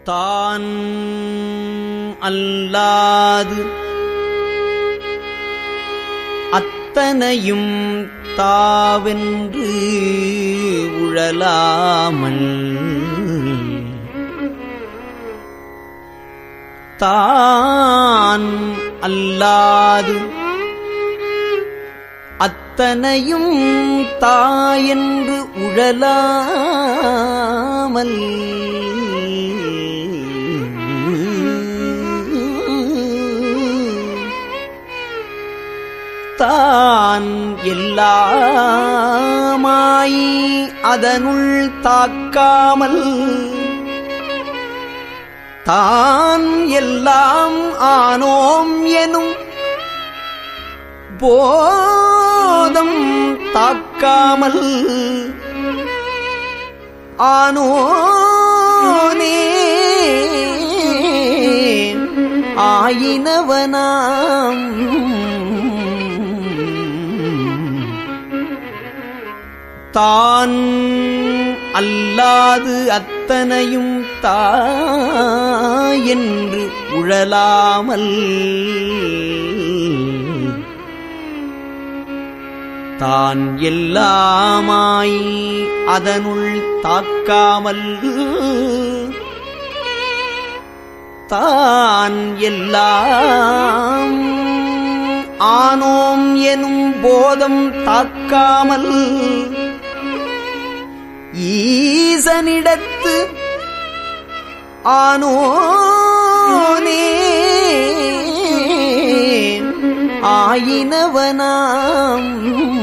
தான் அல்லாது அத்தனையும் தாவென்று உழலாமல் தான் அல்லாது அத்தனையும் தாயென்று உழலாமல் தான் எல்லாமாய் அதனுள் தாக்காமல் தான் எல்லாம் ஆனோம் எனும் போதம் தாக்காமல் ஆனோனே ஆயினவனாம் தான் அல்லாது அத்தனையும் தாயென்று உழலாமல் தான் எல்லாமாய் அதனுள் தாக்காமல் தான் எல்லாம் ஆனோம் எனும் போதம் தாக்காமல் ஈசனிடத்து ஆனோனே ஆயினவனாம்